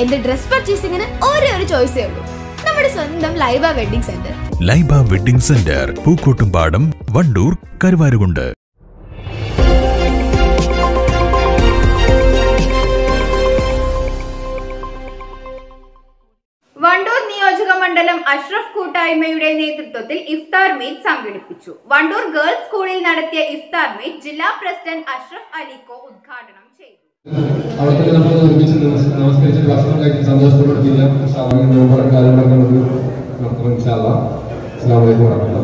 എന്റെ ഡ്രസ് പർച്ചേസിംഗിന് ഒരേ ഒരു ചോയ്സേ ഉള്ളൂ നമ്മുടെ സ്വന്തം Laiba wedding centre Laiba wedding centre Pookkottumpadam Wandoor Karuvarakundu Wandoor നിയോജക മണ്ഡലം അഷ്റഫ് കൂട്ടായ്മയുടെ നേതൃത്വത്തിൽ ഇഫ്താർ മീറ്റ് സംഘടിപ്പിച്ചു വണ്ടൂർ ഗേൾസ് സ്കൂളിൽ നടത്തിയ ഇഫ്താർ മീറ്റ് ജില്ലാ പ്രസിഡന്റ് അഷ്റഫ് അലിക്കോ ഉദ്ഘാടനം ചെയ്തു അവിടത്തേക്ക് നമ്മൾ ഒരുമിച്ച് നമസ്- നമസ്കരിച്ച് ഭക്ഷണം കഴിച്ച് സന്തോഷത്തോടെ ചെയ്യാം സാധാരണ നോമ്പുറ കാര്യങ്ങളൊക്കെ നമുക്ക് നടത്തണം ഇൻഷാല്ല അസ്സാം വലൈക്കും വർഹമത്തുള്ള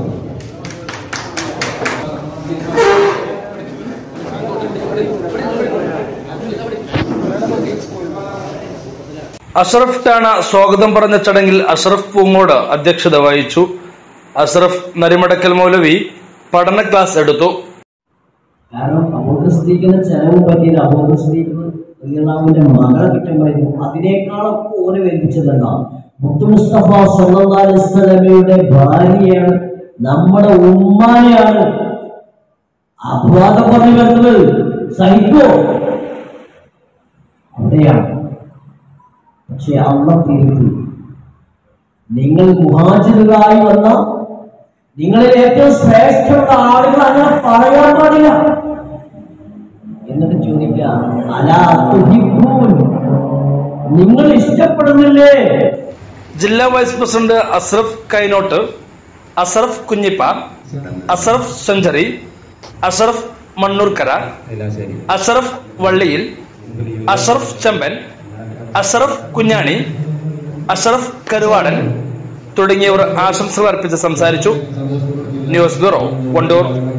അഷ്റഫ് ടാണ സ്വാഗതം പറഞ്ഞ ചടങ്ങിൽ അഷ്റഫ് പൂങ്ങോട് അധ്യക്ഷത വഹിച്ചു അഷ്റഫ് നരിമടക്കൽ മൗലവി പഠന ക്ലാസ് എടുത്തു കാരണം അബൂബക്കർ സിദ്ദീഖിന് ചെലവ് പറ്റിയത് അബൂബക്കർ സിദ്ദീഖ് റളിയല്ലാഹുവിന്റെ മകളെ കുറ്റമായിരുന്നു അതിനേക്കാളൊക്കെ ഓനെ വേദിച്ചതല്ല മുത്തു മുസ്തഫ സല്ലല്ലാഹു അലൈഹി വസല്ലമയുടെ ഭാര്യയാണ് നമ്മുടെ ഉമ്മാനെയാണ് അപവാദം പറഞ്ഞു വരുന്നത് സഹിക്കോ അവിടെയാണ് പക്ഷെ അള്ള തിരുത്തി നിങ്ങൾ മുഹാജിറുകളായി വന്ന നിങ്ങളിൽ ഏറ്റവും ശ്രേഷ്ഠമുള്ള ആളുകൾ അങ്ങനെ പറയാൻ പാടില്ല എന്നിട്ട് ചോദിക്കുക അലാ തുഹിബ്ബൂൻ നിങ്ങൾ ഇഷ്ടപ്പെടുന്നില്ലേ ജില്ലാ vice president Ashraf Kainott Ashraf Kunjippa Ashraf century Ashraf Mannurkkara Ashraf Valliyil Ashraf Chemban Ashraf Kunjani Ashraf Karuvadan തുടങ്ങിയവർ ആശംസകൾ അർപ്പിച്ച് സംസാരിച്ചു ന്യൂസ് ബ്യൂറോ വണ്ടൂർ